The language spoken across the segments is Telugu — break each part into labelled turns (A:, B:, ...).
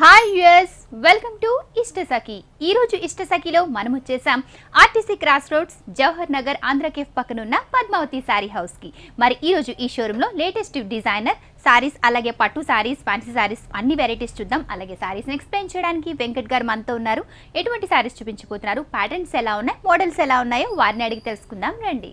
A: Hi US welcome to Ishtasakhi ఈ రోజు ఇష్టసఖిలో మనం వచ్చేసాం RTC cross roads Jawahar Nagar Andhra cafe పక్కనున్న పద్మావతి శారీ హౌస్ కి మరి ఈ రోజు ఈ షోరూమ్ లో లేటెస్ట్ డిజైనర్ సారీస్ అలాగే పట్టు సారీస్ ఫ్యాన్సీ సారీస్ అన్ని వెరైటీస్ చూద్దాం అలాగే సారీస్ ఎక్స్ప్లెయిన్ చేయడానికి వెంకట్ గారు మనతో ఉన్నారు ఎటువంటి సారీస్ చూపించబోతున్నారు ప్యాటర్న్స్ ఎలా ఉన్నాయి మోడల్స్ ఎలా ఉన్నాయో వారిని అడిగి తెలుసుకుందాం రండి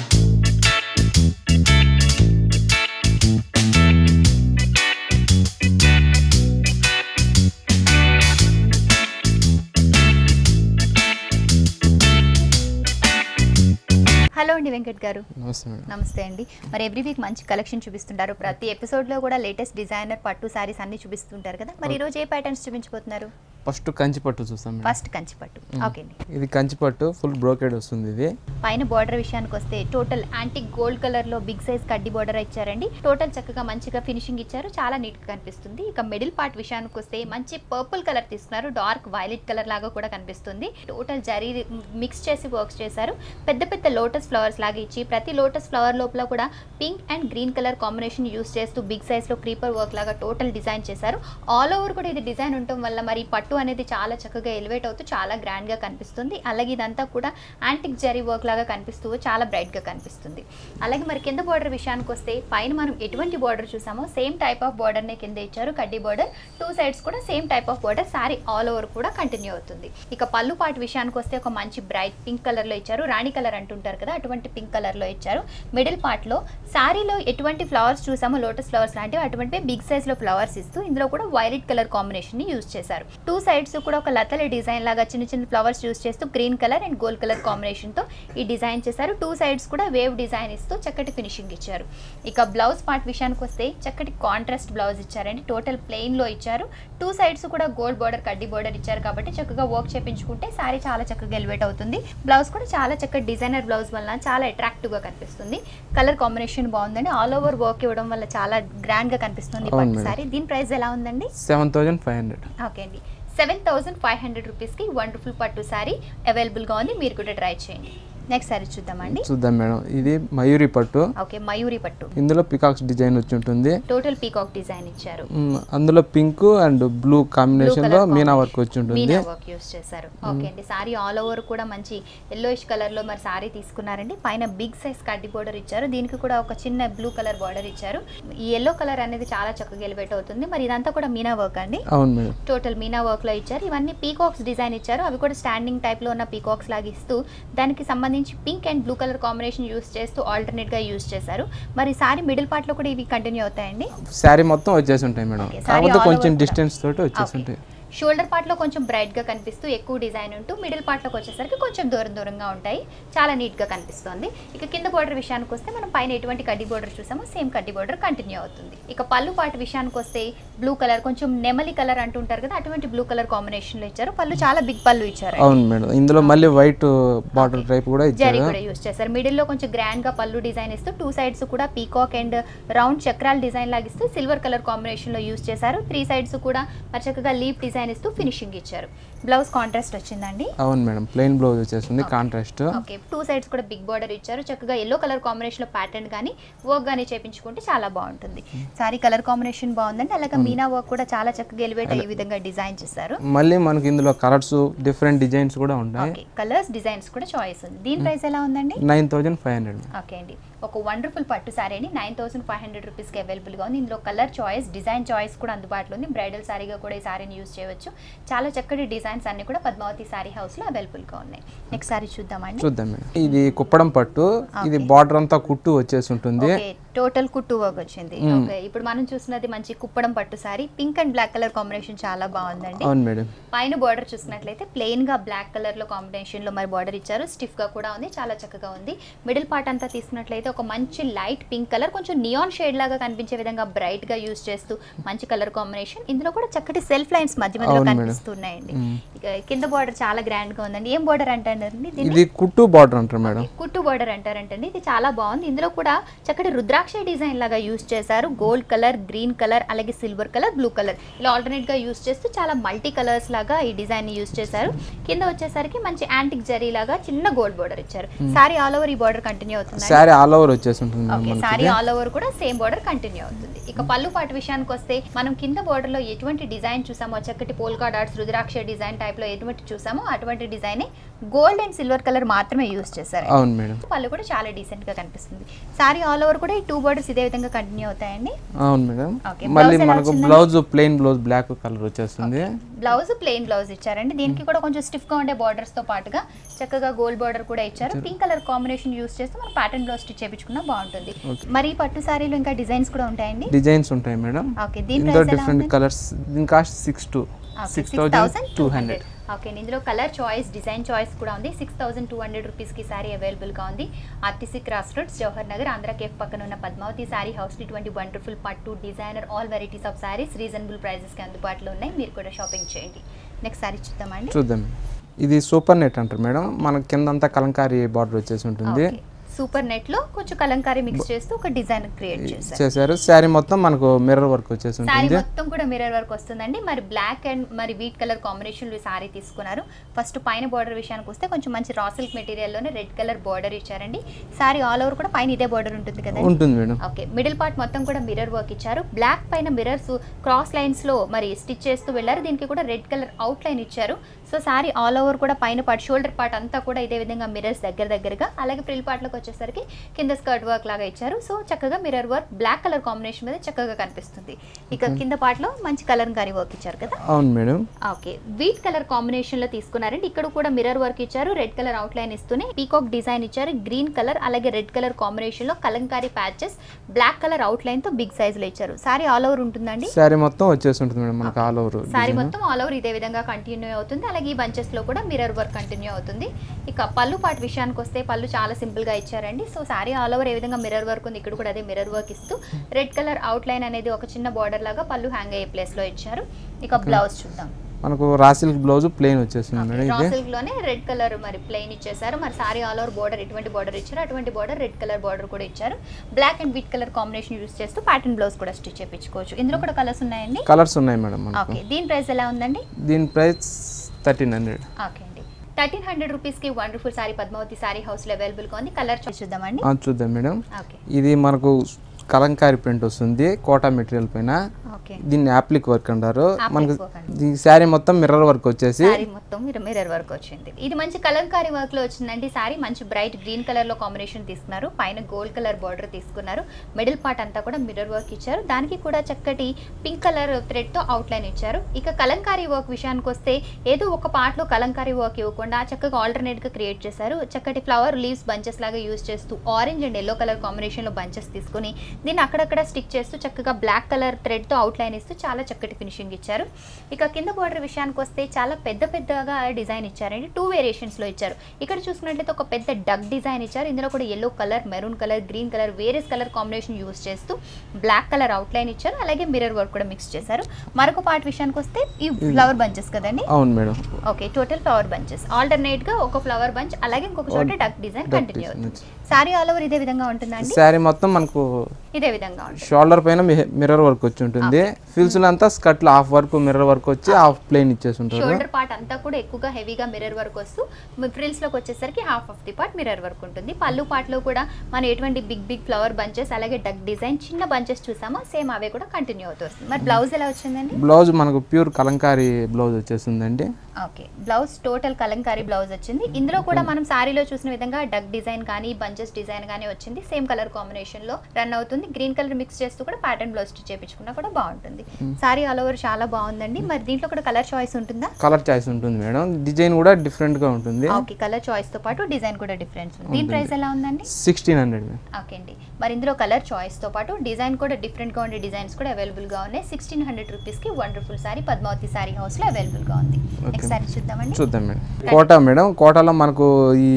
A: హలో అండి వెంకట్ గారు
B: నమస్తే మేడం
A: నమస్తే అండి మరి ఎవ్రీ వీక్ మంచి కలెక్షన్ చూపిస్తుంటారు ప్రతి ఎపిసోడ్ లో కూడా లేటెస్ట్ డిజైనర్ పట్టు సారీస్ అన్ని చూపిస్తుంటారు కదా మరి ఈ రోజు ఏ ప్యాటర్న్స్ చూపించబోతున్నారు
B: ఫస్ట్ కంచి పట్టు చూస్తాం మేడం
A: ఫస్ట్ కంచి పట్టు ఓకే అండి
B: ఇది కంచి పట్టు ఫుల్ బ్రోకెడ్ వస్తుంది ఇది
A: పైన బార్డర్ విషయానికి వస్తే టోటల్ యాంటిక్ గోల్డ్ కలర్ లో బిగ్ సైజ్ కడ్డీ బార్డర్ ఇచ్చారండి టోటల్ చక్కగా మంచిగా ఫినిషింగ్ ఇచ్చారు చాలా నీట్ గా కనిపిస్తుంది ఇక మిడిల్ పార్ట్ విషయానికి వస్తే మంచి పర్పుల్ కలర్ తీసుకున్నారు డార్క్ వైలెట్ కలర్ లాగా కూడా కనిపిస్తుంది టోటల్ జరీ మిక్స్ చేసి వర్క్స్ చేశారు పెద్ద పెద్ద లోటస్ ఫ్లవర్స్ లాగా ఇచ్చి ప్రతి లోటస్ ఫ్లవర్ లోపల కూడా pink and green colour combination use చేస్తూ బిగ్ సైజ్ లో క్రీపర్ వర్క్ లాగా టోటల్ డిజైన్ చేశారు ఆల్ ఓవర్ కూడా ఇది డిజైన్ ఉండటం వల్ల మరి పట్టు అనేది చాలా చక్కగా ఎలివేట్ అవుతూ చాలా గ్రాండ్ గా కనిపిస్తుంది అలాగే ఇదంతా కూడా యాంటిక్ జరీ వర్క్ లాగా కనిపిస్తూ చాలా బ్రైట్ గా కనిపిస్తుంది అలాగే మరి కింద బార్డర్ విషయానికి వస్తే పైన మనం ఎటువంటి బార్డర్ చూసామో సేమ్ టైప్ ఆఫ్ బార్డర్ నే కింద ఇచ్చారు కడ్డీ బార్డర్ టూ సైడ్స్ కూడా same type of border sari all over కూడా కంటిన్యూ అవుతుంది ఇక పళ్ళు పాటు విషయానికి వస్తే ఒక మంచి బ్రైట్ పింక్ కలర్ లో ఇచ్చారు రాణి కలర్ అంటుంటారు కదా అటువంటి పింక్ కలర్ లో ఇచ్చారు మిడిల్ పార్ట్ లో సారీలో ఎటువంటి ఫ్లవర్స్ చూసామో లోటస్ ఫ్లవర్స్ లాంటివి అటువంటి బిగ్ సైజ్ లో ఫ్లవర్స్ ఇస్తూ ఇందులో కూడా వైలెట్ కలర్ కాంబినేషన్ ని యూజ్ చేశారు టూ సైడ్స్ కూడా ఒక లతల డిజైన్ లాగా చిన్న చిన్న ఫ్లవర్స్ యూజ్ చేస్తూ green colour and gold colour combination తో ఈ డిజైన్ చేశారు టూ సైడ్స్ కూడా వేవ్ డిజైన్ ఇస్తూ చక్కటి ఫినిషింగ్ ఇచ్చారు ఇక బ్లౌజ్ పార్ట్ విషయానికి వస్తే చక్కటి కాంట్రాస్ట్ బ్లౌజ్ ఇచ్చారండి టోటల్ ప్లెయిన్ లో ఇచ్చారు టూ సైడ్స్ కూడా గోల్డ్ బార్డర్ కడ్డీ బార్డర్ ఇచ్చారు కాబట్టి చక్కగా వర్క్ చేపించుకుంటే సారీ చాలా చక్కగా ఎలివేట్ అవుతుంది బ్లౌజ్ కూడా చాలా చక్కటి డిజైనర్ బ్లౌజ్ వల్ల చాలా అట్రాక్టివ్ గా కనిపిస్తుంది కలర్ కాంబినేషన్ బాగుందండి ఆల్ ఓవర్ వర్క్ ఇవ్వడం వల్ల చాలా గ్రాండ్ గా కనిపిస్తుంది
B: అవును
A: పట్టు
B: మేడం.
A: సారీ దీని ప్రైస్ ఎలా ఉందండి
B: seven thousand five hundred
A: okay అండి సెవెన్ థౌసండ్ ఫైవ్ హండ్రెడ్ రూపీస్కి వండర్ఫుల్ పట్టు సారీ అవైలబుల్గా ఉంది మీరు కూడా ట్రై చేయండి నెక్స్ట్ సారీ చూద్దామండి
B: చూద్దాం మేడం ఇది మయూరి పట్టు
A: ఓకే మయూరి పట్టు
B: ఇందులో పికాక్స్ డిజైన్ వచ్చి ఉంటుంది
A: టోటల్ పీకాక్ డిజైన్ ఇచ్చారు
B: మ్, అందులో పింక్ అండ్ బ్లూ కాంబినేషన్ లో
A: colour
B: మీనా
A: combination.
B: వర్క్ వచ్చి ఉంటుంది
A: మీనా వర్క్ యూస్ చేశారు ఓకే అండి సారీ ఆల్ ఓవర్ కూడా మంచి ఎల్లోయిష్ కలర్ లో మరి సారీ తీసుకున్నారండి పైన బిగ్ సైజ్ కడ్డీ బోర్డర్ ఇచ్చారు దీనికి కూడా ఒక చిన్న బ్లూ కలర్ బార్డర్ ఇచ్చారు ఈ ఎల్లో కలర్ అనేది చాలా చక్కగా ఎలివేట్ అవుతుంది మరి ఇదంతా కూడా మీనా వర్క్ అండి
B: అవును మేడం
A: టోటల్ మీనా వర్క్ లో ఇచ్చారు ఇవన్నీ పీకాక్స్ డిజైన్ ఇచ్చారు అవి కూడా స్టాండింగ్ టైప్ లో ఉన్న పీకాక్స్ లాగా ఇస్తూ దానికి సంబంధించి pink and blue colour combination use చేస్తూ ఆల్టర్నేట్ గా యూస్ చేశారు మరి సారీ మిడిల్ పార్ట్ లో కూడా ఇవి కంటిన్యూ అవుతాయండి
B: శారీ మొత్తం వచ్చేసి ఉంటాయి మేడం
A: Okay, saree
B: కాకపోతే
A: all
B: కొంచెం
A: over కూడా.
B: డిస్టెన్స్ తోటి వచ్చేసి ఉంటాయి
A: షోల్డర్ పార్ట్ లో కొంచెం బ్రైట్ గా కనిపిస్తూ ఎక్కువ డిజైన్ ఉంటూ మిడిల్ పార్ట్ లోకి వచ్చేసరికి కొంచెం దూరం దూరంగా ఉంటాయి చాలా నీట్ గా కనిపిస్తుంది ఇక కింద బోర్డర్ విషయానికి వస్తే మనం పైన ఎటువంటి కడ్డీ బోర్డర్ చూసామో సేమ్ కడ్డీ బోర్డర్ కంటిన్యూ అవుతుంది ఇక పళ్ళు పార్ట్ విషయానికి వస్తే బ్లూ కలర్ కొంచెం నెమలి కలర్ అంటుంటారు కదా అటువంటి బ్లూ కలర్ కాంబినేషన్ లో ఇచ్చారు పళ్ళు చాలా బిగ్ పళ్ళు ఇచ్చారు
B: అవును మేడం ఇందులో మళ్ళీ వైట్ బార్డర్ టైప్ కూడా
A: జరీ
B: ఇచ్చారు
A: కూడా యూస్ చేశారు మిడిల్ లో కొంచెం గ్రాండ్ గా పళ్ళు డిజైన్ ఇస్తూ టూ సైడ్స్ కూడా పీకాక్ అండ్ రౌండ్ చక్రాల డిజైన్ లాగిస్తూ సిల్వర్ కలర్ కాంబినేషన్ లో యూస్ చేశారు త్రీ సైడ్స్ కూడా మరి చక్కగా లీప్ డిజైన్ ఇస్తూ ఫినిషింగ్ ఇచ్చారు బ్లౌజ్ కాంట్రాస్ట్ వచ్చిందండి
B: అవును మేడం ప్లెయిన్ బ్లౌజ్ వచ్చేస్తుంది కాంట్రాస్ట్
A: ఓకే టూ సైడ్స్ కూడా బిగ్ బార్డర్ ఇచ్చారు చక్కగా ఎల్లో కలర్ కాంబినేషన్ లో ప్యాటర్న్ కానీ వర్క్ కానీ చేపించుకుంటే చాలా బాగుంటుంది సారీ కలర్ కాంబినేషన్ బాగుందండి అలాగే మీనా వర్క్ కూడా చాలా చక్కగా ఎలివేట్ అయ్యే విధంగా డిజైన్ చేశారు
B: మళ్ళీ మనకి ఇందులో కలర్స్ డిఫరెంట్ డిజైన్స్ కూడా ఉంటాయి
A: ఓకే కలర్స్ డిజైన్స్ కూడా చాయిస్ ఉంది దీని ప్రైస్ ఎలా ఉందండి
B: nine thousand five hundred
A: okay అండి ఒక వండర్ఫుల్ పట్టు సారీ అండి నైన్ థౌసండ్ ఫైవ్ హండ్రెడ్ రూపీస్కి అవైలబుల్గా ఉంది ఇందులో కలర్ చాయిస్ డిజైన్ చాయిస్ కూడా అందుబాటులో ఉంది బ్రైడల్ సారీగా కూడా ఈ సారీని యూస్ చేయవచ్చు చాలా చక్కటి డిజైన్స్ అన్ని కూడా పద్మావతి సారీ హౌస్లో అవైలబుల్గా ఉన్నాయి నెక్స్ట్ సారీ చూద్దామండి
B: చూద్దాం మేడం ఇది కుప్పడం పట్టు ఇది బార్డర్ అంతా కుట్టు వచ్చేసి ఉంటుంది
A: ఓకే టోటల్ కుట్టు వర్క్ వచ్చింది ఓకే ఇప్పుడు మనం చూస్తున్నది మంచి కుప్పడం పట్టు sari pink and black colour combination చాలా బాగుందండి
B: అవును మేడం
A: పైన బార్డర్ చూసినట్లయితే ప్లెయిన్ గా బ్లాక్ కలర్ లో కాంబినేషన్ లో మరి బార్డర్ ఇచ్చారు స్టిఫ్ గా కూడా ఉంది చాలా చక్కగా ఉంది మిడిల్ పార్ట్ అంతా తీసుకున్నట్లయితే ఒక మంచి లైట్ పింక్ కలర్ కొంచెం నియాన్ షేడ్ లాగా కనిపించే విధంగా బ్రైట్ గా యూస్ చేస్తూ మంచి కలర్ కాంబినేషన్ ఇందులో కూడా చక్కటి సెల్ఫ్ లైన్స్ మధ్య మధ్యలో
B: అవును మేడం.
A: కనిపిస్తున్నాయండి
B: మ్మ్.
A: ఇక కింద బార్డర్ చాలా గ్రాండ్ గా ఉందండి ఏం బార్డర్ అంటారండి దీన్ని
B: ఇది కుట్టు బార్డర్ అంటారు మేడం
A: కుట్టు బార్డర్ అంటారంటండి ఇది చాలా బాగుంది ఇందులో కూడా చక్కటి రుద్రాక్ష రుద్రాక్ష డిజైన్ లాగా యూస్ చేశారు గోల్డ్ కలర్ గ్రీన్ కలర్ అలాగే సిల్వర్ కలర్ బ్లూ కలర్ ఇలా ఆల్టర్నేట్ గా యూస్ చేస్తూ చాలా మల్టీ కలర్స్ లాగా ఈ డిజైన్ ని యూస్ చేశారు కింద వచ్చేసరికి మంచి యాంటిక్ జరీ లాగా చిన్న గోల్డ్ బోర్డర్ ఇచ్చారు సారీ ఆల్ ఓవర్ ఈ బోర్డర్ కంటిన్యూ అవుతుంది
B: శారీ ఆల్ ఓవర్ వచ్చేసి ఉంటుంది మేడం
A: ఓకే
B: మనకి
A: సారీ
B: ఇది.
A: ఆల్ ఓవర్ కూడా సేమ్ బోర్డర్ కంటిన్యూ అవుతుంది ఇక పళ్ళు పాటు విషయానికి వస్తే మనం కింద border లో ఎటువంటి డిజైన్ చూసామో చక్కటి పోల్కా డాట్స్ రుద్రాక్ష డిజైన్ టైప్ లో ఎటువంటి చూసామో అటువంటి design gold and silver colour మాత్రమే యూస్ చేశారు
B: అవును మేడం
A: పళ్ళు కూడా చాలా డీసెంట్ గా కనిపిస్తుంది సారీ ఆల్ ఓవర్ కూడా ఈ టూ బోర్డర్స్ ఇదే విధంగా కంటిన్యూ అవుతాయండి
B: అవును మేడం
A: Okay.
B: మళ్ళీ
A: Blouse ఎలా
B: మనకు
A: వచ్చిందండి?
B: Blouse plain blouse black colour వచ్చేస్తుంది
A: బ్లౌజ్ ప్లెయిన్ బ్లౌజ్ ఇచ్చారండి దీనికి కూడా కొంచెం స్టిఫ్ గా ఉండే బార్డర్స్ తో పాటుగా చక్కగా గోల్డ్ బార్డర్ కూడా ఇచ్చారు పింక్ కలర్ కాంబినేషన్ యూస్ చేస్తే మనం ప్యాటర్న్ బ్లౌజ్ స్టిచ్ చేయించుకున్నా బాగుంటుంది మరి ఈ పట్టు సారీలో ఇంకా డిజైన్స్ కూడా ఉంటాయండి
B: డిజైన్స్ ఉంటాయి మేడం
A: ఓకే దీని
B: ఇందులో
A: ప్రైస్ ఎలా
B: డిఫరెంట్
A: ఉంది
B: కలర్స్ దీని cost six two six thousand two hundred
A: okay ఇందులో కలర్ చాయిస్ డిజైన్ చాయిస్ కూడా ఉంది సిక్స్ థౌసండ్ టూ హండ్రెడ్ రూపీస్కి సారీ అవైలబుల్గా ఉంది RTC cross roads Jawahar Nagar Andhra cafe పక్కన ఉన్న పద్మావతి సారీ హౌస్ ఇటువంటి వండర్ఫుల్ పట్టు designer all varieties of saris reasonable ప్రైజెస్కి అందుబాటులో ఉన్నాయి మీరు కూడా షాపింగ్ చేయండి నెక్స్ట్ సారీ చూద్దామండి
B: చూద్దాం ఇది సూపర్ నెట్ అంటారు మేడం మన కిందంతా కలంకారీ బార్డర్ వచ్చేసి ఉంటుంది
A: సూపర్ నెట్ లో కొంచెం కలంకారీ మిక్స్ చేస్తూ ఒక డిజైన్ క్రియేట్ చేశారు
B: చేశారు శారీ మొత్తం మనకు మిర్రర్ వర్క్ వచ్చేసి
A: సారీ
B: ఉంటుంది
A: మొత్తం కూడా మిర్రర్ వర్క్ వస్తుందండి మరి బ్లాక్ అండ్ మరి వీట్ కలర్ కాంబినేషన్ లో సారీ తీసుకున్నారు ఫస్ట్ పైన బార్డర్ విషయానికి వస్తే కొంచెం మంచి రా సిల్క్ మెటీరియల్ లోనే రెడ్ కలర్ బార్డర్ ఇచ్చారండి సారీ ఆల్ ఓవర్ కూడా పైన ఇదే బార్డర్ ఉంటుంది కదా
B: ఉంటుంది మేడం
A: ఓకే మిడిల్ పార్ట్ మొత్తం కూడా మిర్రర్ వర్క్ ఇచ్చారు బ్లాక్ పైన మిర్రర్స్ క్రాస్ లైన్స్ లో మరి స్టిచ్ చేస్తూ వెళ్ళారు దీనికి కూడా రెడ్ కలర్ అవుట్ లైన్ ఇచ్చారు సో సారీ ఆల్ ఓవర్ కూడా పైన పార్ట్ షోల్డర్ పార్ట్ అంతా కూడా ఇదే విధంగా మిర్రర్స్ దగ్గర దగ్గరగా అలాగే ఫ్రిల్ పార్ట్లోకి వచ్చేసరికి కింద స్కర్ట్ వర్క్ లాగా ఇచ్చారు సో చక్కగా mirror work black colour combination మీద చక్కగా కనిపిస్తుంది ఇక కింద part లో మంచి కలర్ గారి వర్క్ ఇచ్చారు కదా
B: అవును madam
A: okay wheat colour combination లో తీసుకున్నారండి ఇక్కడ కూడా మిర్రర్ వర్క్ ఇచ్చారు రెడ్ కలర్ అవుట్ లైన్ ఇస్తూనే పీకాక్ డిజైన్ ఇచ్చారు గ్రీన్ కలర్ అలాగే రెడ్ కలర్ కాంబినేషన్ లో Kalamkari patches black colour outline తో బిగ్ సైజ్ లో ఇచ్చారు సారీ ఆల్ ఓవర్ ఉంటుందండి
B: శారీ మొత్తం వచ్చేసి ఉంటుంది మేడం మనకు ఆల్ ఓవర్
A: సారీ మొత్తం ఆల్ ఓవర్ ఇదే విధంగా కంటిన్యూ అవుతుంది అలాగే ఈ బంచెస్ లో కూడా మిర్రర్ వర్క్ కంటిన్యూ అవుతుంది ఇక పళ్ళు పాటు విషయానికి వస్తే పళ్ళు చాలా సింపుల్ గా ఇచ్చారండి సో సారీ ఆల్ ఓవర్ ఏ విధంగా మిర్రర్ వర్క్ ఉంది ఇక్కడ కూడా అదే మిర్రర్ వర్క్ ఇస్తూ రెడ్ కలర్ అవుట్ లైన్ అనేది ఒక చిన్న బార్డర్ లాగా పళ్ళు హ్యాంగ్ అయ్యే ప్లేస్ లో ఇచ్చారు ఇక బ్లౌజ్ చూద్దాం
B: మనకు రా సిల్క్ బ్లౌజ్ ప్లెయిన్ వచ్చేసింది మేడం
A: రా
B: ఇది
A: సిల్క్ లోనే రెడ్ కలర్ మరి ప్లెయిన్ ఇచ్చేసారు మరి సారీ ఆల్ ఓవర్ బార్డర్ ఎటువంటి బార్డర్ ఇచ్చారు అటువంటి బార్డర్ రెడ్ కలర్ బార్డర్ కూడా ఇచ్చారు black and wheat colour combination use చేస్తూ ప్యాటర్న్ బ్లౌజ్ కూడా స్టిచ్ చేయించుకోవచ్చు ఇందులో కూడా కలర్స్ ఉన్నాయండి
B: కలర్స్ ఉన్నాయి మేడం మనకు
A: ఓకే దీని ప్రైస్ ఎలా ఉందండి
B: దీని ప్రైస్ థర్టీన్ హండ్రెడ్
A: ఓకే అండి థర్టీన్ హండ్రెడ్ రూపీస్కి వండర్ఫుల్ సారీ పద్మావతి సారీ హౌస్లో అవైలబుల్గా ఉంది కలర్ చూద్దామండి
B: చూద్దాం మేడం
A: ఓకే
B: ఇది మనకు కలంకారీ ప్రింట్ వస్తుంది కోటా మెటీరియల్ పైన
A: ఓకే
B: దీన్ని యాప్లిక్ వర్క్ అంటారు
A: Applique
B: మనకు
A: work అండి.
B: ఈ శారీ మొత్తం మిర్రర్ వర్క్ వచ్చేసి
A: సారీ మొత్తం మీరు మిర్రర్ వర్క్ వచ్చింది ఇది మంచి కలంకారీ వర్క్ లో వచ్చిందండి సారీ మంచి బ్రైట్ గ్రీన్ కలర్ లో కాంబినేషన్ తీసుకున్నారు పైన గోల్డ్ కలర్ బార్డర్ తీసుకున్నారు మిడిల్ పార్ట్ అంతా కూడా మిర్రర్ వర్క్ ఇచ్చారు దానికి కూడా చక్కటి పింక్ కలర్ థ్రెడ్ తో అవుట్ లైన్ ఇచ్చారు ఇక కలంకారీ వర్క్ విషయానికి వస్తే ఏదో ఒక పార్ట్ లో కలంకారీ వర్క్ ఇవ్వకుండా చక్కగా ఆల్టర్నేట్ గా క్రియేట్ చేశారు చక్కటి ఫ్లవర్ లీవ్స్ బంచెస్ లాగా యూస్ చేస్తూ orange and yellow colour combination లో బంచెస్ తీసుకుని దీన్ని అక్కడక్కడ స్టిక్ చేస్తూ చక్కగా బ్లాక్ కలర్ థ్రెడ్ తో అవుట్ లైన్ ఇస్తూ చాలా చక్కటి ఫినిషింగ్ ఇచ్చారు ఇక కింద బార్డర్ విషయానికి వస్తే చాలా పెద్ద పెద్దగా డిజైన్ ఇచ్చారండి టూ వేరియేషన్స్ లో ఇచ్చారు ఇక్కడ చూసుకున్నట్లయితే ఒక పెద్ద డగ్ డిజైన్ ఇచ్చారు ఇందులో కూడా yellow colour maroon colour green colour various colour combination use చేస్తూ బ్లాక్ కలర్ అవుట్ లైన్ ఇచ్చారు అలాగే మిర్రర్ వర్క్ కూడా మిక్స్ చేశారు మరొక పార్ట్ విషయానికి వస్తే ఈ ఫ్లవర్ బంచెస్ కదండి
B: అవును madam
A: okay total flower bunches alternate గా ఒక ఫ్లవర్ బంచ్ అలాగే ఇంకొక చోట duck design
B: duck
A: continue
B: design
A: అవుతుంది సారీ ఆల్ ఓవర్ ఇదే విధంగా ఉంటుందండి
B: శారీ మొత్తం మనకు
A: ఇదే విధంగా ఉంటుంది
B: షోల్డర్ పైన మిర్రర్ వర్క్ వచ్చి ఉంటుంది ఫిల్స్ అంతా స్కర్ట్ లో హాఫ్ వర్క్ మిర్రర్ వర్క్ వచ్చి హాఫ్ ప్లెయిన్ ఇచ్చేసి ఉంటారు
A: షోల్డర్ పార్ట్ అంతా కూడా ఎక్కువగా హెవీగా మిర్రర్ వర్క్ వస్తూ ఫ్రిల్స్ లోకి వచ్చేసరికి half of the part mirror work ఉంటుంది పళ్ళు part లో కూడా మనం ఎటువంటి బిగ్ బిగ్ ఫ్లవర్ బంచెస్ అలాగే డక్ డిజైన్ చిన్న బంచెస్ చూసామో సేమ్ అవే కూడా కంటిన్యూ అవుతూ వస్తుంది మరి బ్లౌజ్ ఎలా వచ్చిందండి
B: బ్లౌజ్ మనకు ప్యూర్ కలంకారీ బ్లౌజ్ వచ్చేసిందండి
A: okay blouse total Kalamkari blouse వచ్చింది ఇందులో కూడా మనం సారీలో చూసిన విధంగా డక్ డిజైన్ కానీ బంచెస్ డిజైన్ కానీ వచ్చింది సేమ్ కలర్ కాంబినేషన్ లో రన్ అవుతుంది గ్రీన్ కలర్ మిక్స్ చేస్తూ కూడా ప్యాటర్న్ బ్లౌజ్ స్టిచ్ చేయించుకున్నా కూడా బాగుంటుంది సారీ ఆల్ ఓవర్ చాలా బాగుందండి మరి దీంట్లో కూడా కలర్ చాయిస్ ఉంటుందా
B: కలర్ చాయిస్ ఉంటుంది మేడం డిజైన్ కూడా డిఫరెంట్ గా ఉంటుంది
A: ఓకే కలర్ చాయిస్ తో పాటు డిజైన్ కూడా డిఫరెన్స్ ఉంది దీని ప్రైస్ ఎలా ఉందండి
B: సిక్స్టీన్ హండ్రెడ్ మేడం
A: ఓకే అండి మరి ఇందులో కలర్ చాయిస్ తో పాటు డిజైన్ కూడా డిఫరెంట్ గా ఉండే డిజైన్స్ కూడా అవైలబుల్ గా ఉన్నాయి సిక్స్టీన్ హండ్రెడ్ రూపీస్ కి wonderful sorry Padmavathi sari house లో అవైలబుల్ గా ఉంది నెక్స్ట్ సారీ చూద్దామండి
B: చూద్దాం మేడం కోటా మేడం కోటాలో మనకు ఈ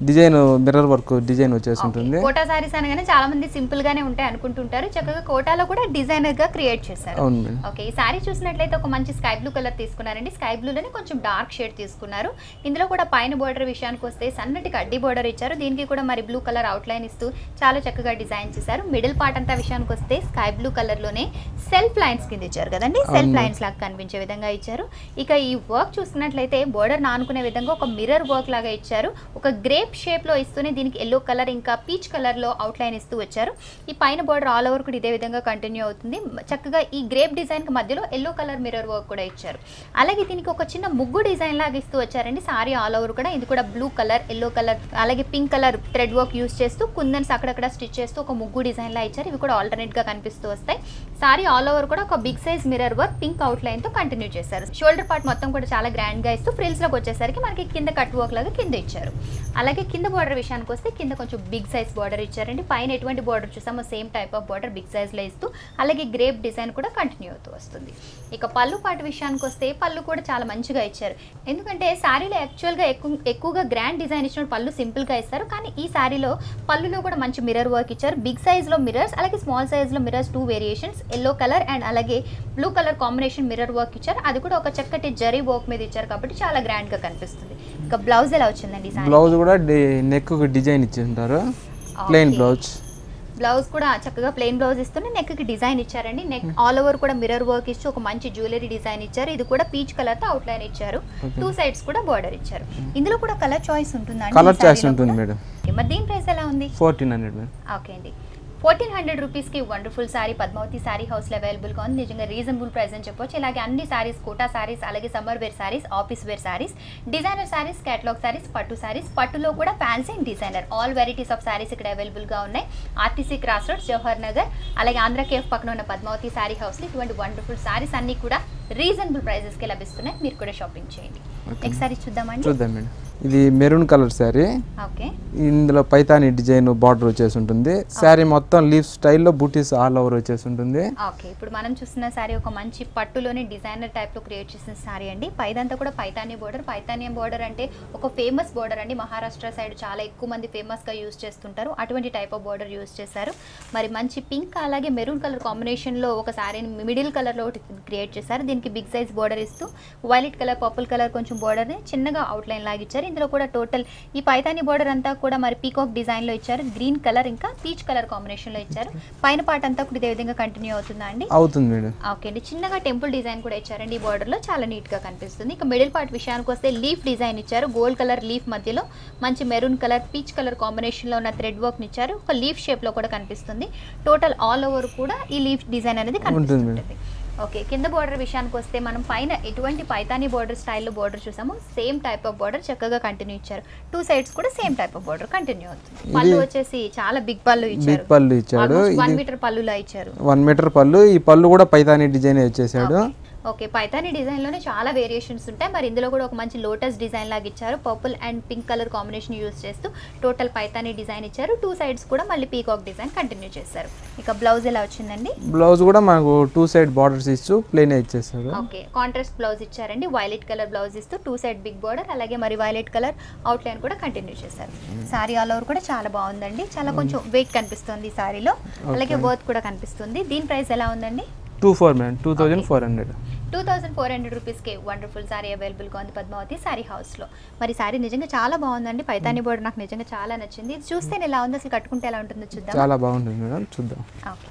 B: డిజైన్ మిర్రర్ వర్క్ డిజైన్ వచ్చేసి ఉంటుంది
A: కోటా సారీస్ అనగానే చాలా మంది సింపుల్ గానే ఉంటాయి అనుకుంటుంటారు చక్కగా కోటాలో కూడా డిజైనర్ గా క్రియేట్ చేశారు
B: అవును మేడం
A: ఓకే ఈ సారీ చూసినట్లయితే ఒక మంచి స్కై బ్లూ కలర్ తీసుకున్నారండి స్కై బ్లూలోనే కొంచెం డార్క్ షేడ్ తీసుకున్నారు ఇందులో కూడా పైన బోర్డర్ విషయానికి వస్తే సన్నటి కడ్డీ బోర్డర్ ఇచ్చారు దీనికి కూడా మరి బ్లూ కలర్ అవుట్లైన్ ఇస్తూ చాలా చక్కగా డిజైన్ చేశారు మిడిల్ పార్ట్ అంతా విషయానికి వస్తే స్కై బ్లూ కలర్ లోనే సెల్ఫ్ లైన్స్ కింద ఇచ్చారు కదండి సెల్ఫ్
B: అవును.
A: లైన్స్ లాగా కనిపించే విధంగా ఇచ్చారు ఇక ఈ వర్క్ చూసుకున్నట్లయితే బోర్డర్ నానుకునే విధంగా ఒక మిర్రర్ వర్క్ లాగా ఇచ్చారు ఒక గ్రేప్ షేప్ లో ఇస్తూనే దీనికి ఎల్లో కలర్ ఇంకా పీచ్ కలర్ లో అవుట్లైన్ ఇస్తూ వచ్చారు ఈ పైన బోర్డర్ ఆల్ ఓవర్ కూడా ఇదే విధంగా కంటిన్యూ అవుతుంది మ- చక్కగా ఈ గ్రేప్ డిజైన్ కి మధ్యలో ఎల్లో కలర్ మిర్రర్ వర్క్ కూడా ఇచ్చారు అలాగే దీనికి ఒక చిన్న ముగ్గు డిజైన్ లాగా ఇస్తూ వచ్చారండి సారీ ఆల్ ఓవర్ కూడా ఇది కూడా బ్లూ కలర్ ఎల్లో కలర్ అలాగే pink colour thread work use చేస్తూ కుందన్స్ అక్కడక్కడ స్టిచ్ చేస్తూ ఒక ముగ్గు డిజైన్ లా ఇచ్చారు ఇవి కూడా ఆల్టర్నేట్ గా కనిపిస్తూ వస్తాయి సారీ ఆల్ ఓవర్ కూడా ఒక big size mirror work pink outline తో కంటిన్యూ చేశారు షోల్డర్ పార్ట్ మొత్తం కూడా చాలా గ్రాండ్ గా ఇస్తూ ఫ్రిల్స్ లోకి వచ్చేసరికి మనకి కింద కట్ వర్క్ లాగా కింద ఇచ్చారు అలాగే కింద బార్డర్ విషయానికి వస్తే కింద కొంచెం బిగ్ సైజ్ బార్డర్ ఇచ్చారండి పైన ఎటువంటి బార్డర్ చూసామో same type of border big size లో ఇస్తూ అలాగే గ్రేప్ డిజైన్ కూడా కంటిన్యూ అవుతూ వస్తుంది ఇక పళ్ళు పాటు విషయానికి వస్తే పళ్ళు కూడా చాలా మంచిగా ఇచ్చారు ఎందుకంటే శారీలో యాక్చువల్గా ఎక్కువ ఎక్కువగా గ్రాండ్ డిజైన్ ఇచ్చినప్పుడు పళ్ళు సింపుల్ గా ఇస్తారు కానీ ఈ శారీలో పళ్ళులో కూడా మంచి మిర్రర్ వర్క్ ఇచ్చారు బిగ్ సైజ్ లో మిర్రర్స్ అలాగే స్మాల్ సైజ్ లో mirrors two variations yellow colour and అలాగే blue colour combination mirror work ఇచ్చారు అది కూడా ఒక చక్కటి జరీ వర్క్ మీద ఇచ్చారు కాబట్టి చాలా గ్రాండ్ గా కనిపిస్తుంది ఇక బ్లౌజ్ ఎలా వచ్చిందండి ఈ సారీ
B: బ్లౌజ్ కూడా నెక్ డిజైన్ ఇచ్చి ఉంటారు ప్లెయిన్
A: Okay.
B: బ్లౌజ్
A: బ్లౌజ్ కూడా చక్కగా ప్లెయిన్ బ్లౌజ్ ఇస్తూనే నెక్ కి డిజైన్ ఇచ్చారండి నెక్ ఆల్ ఓవర్ కూడా మిర్రర్ వర్క్ ఇచ్చి ఒక మంచి జ్యువెలరీ డిజైన్ ఇచ్చారు ఇది కూడా పీచ్ కలర్ తో అవుట్ లైన్ ఇచ్చారు
B: Okay.
A: టూ సైడ్స్ కూడా బార్డర్ ఇచ్చారు ఇందులో కూడా కలర్ చాయిస్ ఉంటుందా
B: కలర్ చాయిస్ ఉంటుంది మేడం
A: మరి దీని ప్రైస్ ఎలా ఉంది
B: ఫోర్టీన్ హండ్రెడ్ మేడం
A: ఓకే అండి ఫోర్టీన్ హండ్రెడ్ రూపీస్కి వండర్ఫుల్ సారీ పద్మావతి సారీ హౌస్లో అవైలబుల్గా ఉంది నిజంగా రీజనబుల్ ప్రైస్ అని చెప్పొచ్చు ఇలాగే అన్ని సారీస్ కోటా సారీస్ అలాగే summer wear sarees office wear sarees designer sarees catalogue sarees పట్టు సారీస్ పట్టులో కూడా fancy and designer all varieties of sarees ఇక్కడ అవైలబుల్గా ఉన్నాయి RTC cross roads Jawahar Nagar అలాగే ఆంధ్ర కేఫ్ పక్కన ఉన్న పద్మావతి సారీ హౌస్లో ఇటువంటి వండర్ఫుల్ సారీస్ అన్నీ కూడా రీజనబుల్ ప్రైజెస్కి లభిస్తున్నాయి మీరు కూడా షాపింగ్ చేయండి
B: Okay.
A: నెక్స్ట్ సారీ చూద్దామండి
B: చూద్దాం మేడం ఇది మెరూన్ కలర్ శారీ
A: ఓకే
B: ఇందులో పైతాని డిజైన్ బార్డర్ వచ్చేసి ఉంటుంది శారీ మొత్తం లీఫ్ స్టైల్లో బూటీస్ ఆల్ ఓవర్ వచ్చేసి ఉంటుంది
A: ఓకే ఇప్పుడు మనం చూస్తున్న సారీ ఒక మంచి పట్టులోని డిజైనర్ టైప్ లో క్రియేట్ చేసిన సారీ అండి పైదంతా కూడా పైతాని బోర్డర్ పైతానియం బోర్డర్ అంటే ఒక ఫేమస్ బోర్డర్ అండి మహారాష్ట్ర సైడ్ చాలా ఎక్కువ మంది ఫేమస్ గా యూస్ చేస్తుంటారు అటువంటి టైప్ ఆఫ్ బోర్డర్ యూస్ చేశారు మరి మంచి పింక్ అలాగే మెరూన్ కలర్ కాంబినేషన్ లో ఒక సారీని మిడిల్ కలర్ లో ఒకటి క్రియేట్ చేశారు దీనికి బిగ్ సైజ్ బోర్డర్ ఇస్తూ వైలెట్ కలర్ పర్పుల్ కలర్ కొంచెం బోర్డర్ ని చిన్నగా అవుట్ లైన్ లాగా ఇచ్చారు ఇందులో కూడా టోటల్ ఈ పైతాని బోర్డర్ అంతా కూడా మరి పీకాక్ డిజైన్ లో ఇచ్చారు గ్రీన్ కలర్ ఇంకా పీచ్ కలర్ కాంబినేషన్ లో ఇచ్చారు పైన పార్ట్ అంతా కూడా ఇదే విధంగా కంటిన్యూ అవుతుందా అండి
B: అవుతుంది మేడం
A: ఓకే అండి చిన్నగా టెంపుల్ డిజైన్ కూడా ఇచ్చారండి ఈ border లో చాలా నీట్ గా కనిపిస్తుంది ఇక మిడిల్ పార్ట్ విషయానికి వస్తే లీఫ్ డిజైన్ ఇచ్చారు గోల్డ్ కలర్ లీఫ్ మధ్యలో మంచి maroon colour peach colour combination లో ఉన్న థ్రెడ్ వర్క్ ఇచ్చారు ఒక లీఫ్ షేప్ లో కూడా కనిపిస్తుంది టోటల్ ఆల్ ఓవర్ కూడా ఈ లీఫ్ డిజైన్ అనేది కనిపిస్తుంది ఓకే కింద బోర్డర్ విషయానికి వస్తే మనం పైన ఎటువంటి పైతాని బోర్డర్ స్టైల్లో బోర్డర్ చూసాము సేమ్ టైప్ ఆఫ్ బోర్డర్ చక్కగా కంటిన్యూ ఇచ్చారు టూ సైడ్స్ కూడా same type of border continue అవుతుంది పళ్ళు వచ్చేసి చాలా బిగ్ పళ్ళు ఇచ్చారు
B: పళ్ళు ఇచ్చాడు.
A: వన్
B: ఇది-
A: మీటర్ పళ్ళులా ఇచ్చారు
B: వన్ మీటర్ పళ్ళు ఈ పళ్ళు కూడా పైతాని డిజైన్ వచ్చేసాడు
A: ఓకే పైతాని డిజైన్ లోనే చాలా వేరియేషన్స్ ఉంటాయి మరి ఇందులో కూడా ఒక మంచి లోటస్ డిజైన్ లాగా ఇచ్చారు purple and pink colour combination use చేస్తూ టోటల్ పైతాని డిజైన్ ఇచ్చారు టూ సైడ్స్ కూడా మళ్ళీ పీకాక్ డిజైన్ కంటిన్యూ చేశారు ఇక బ్లౌజ్ ఎలా వచ్చిందండి
B: బ్లౌజ్ కూడా మనకు టూ సైడ్ బార్డర్స్ ఇచ్చు ప్లెయిన్ ఇచ్చేసాడు
A: ఓకే కాంట్రాస్ట్ బ్లౌజ్ ఇచ్చారండి వైలెట్ కలర్ బ్లౌజ్ ఇస్తూ టూ సైడ్ బిగ్ బార్డర్ అలాగే మరి వైలెట్ కలర్ అవుట్ లైన్ కూడా కంటిన్యూ చేశారు సారీ ఆల్ ఓవర్ కూడా చాలా బాగుందండి చాలా కొంచెం వెయిట్ కనిపిస్తుంది ఈ సారీలో అలాగే వర్త్ కూడా కనిపిస్తుంది దీని ప్రైస్ ఎలా ఉందండి
B: two four madam two thousand four hundred
A: two thousand four hundred రూపీస్కి వండర్ఫుల్ సారీ అవైలబుల్గా ఉంది పద్మావతి సారీ హౌస్లో మరి సారీ నిజంగా చాలా బాగుందండి పైతాని బోర్డు నాకు నిజంగా చాలా నచ్చింది ఇది చూస్తే ఎలా ఉంది అసలు కట్టుకుంటే ఎలా ఉంటుందో చూద్దాం
B: చాలా బాగుంటుంది మేడం చూద్దాం
A: ఓకే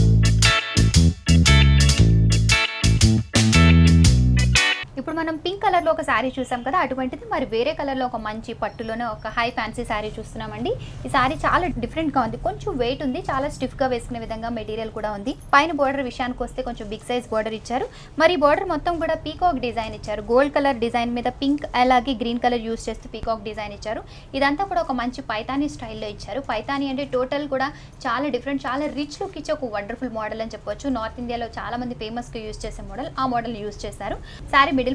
A: ఇప్పుడు మనం పింక్ కలర్ లో ఒక శారీ చూసాం కదా అటువంటిది మరి వేరే కలర్ లో ఒక మంచి పట్టులోనే ఒక హై ఫ్యాన్సీ శారీ చూస్తున్నామండి ఈ శారీ చాలా డిఫరెంట్ గా ఉంది కొంచెం వెయిట్ ఉంది చాలా స్టిఫ్ గా వేసుకునే విధంగా మెటీరియల్ కూడా ఉంది పైన బోర్డర్ విషయానికి వస్తే కొంచెం బిగ్ సైజ్ బోర్డర్ ఇచ్చారు మరి బోర్డర్ మొత్తం కూడా పీకాక్ డిజైన్ ఇచ్చారు గోల్డ్ కలర్ డిజైన్ మీద పింక్ అలాగే గ్రీన్ కలర్ యూస్ చేస్తూ పీకాక్ డిజైన్ ఇచ్చారు ఇదంతా కూడా ఒక మంచి పైతానీ స్టైల్లో ఇచ్చారు పైతానీ అంటే టోటల్ కూడా చాలా డిఫరెంట్ చాలా రిచ్ లుక్ ఇచ్చే ఒక వండర్ఫుల్ మోడల్ అని చెప్పొచ్చు నార్త్ ఇండియాలో చాలా మంది ఫేమస్ గా యూస్ చేసే మోడల్ ఆ మోడల్ యూస్ చేశారు శారీ మిడిల్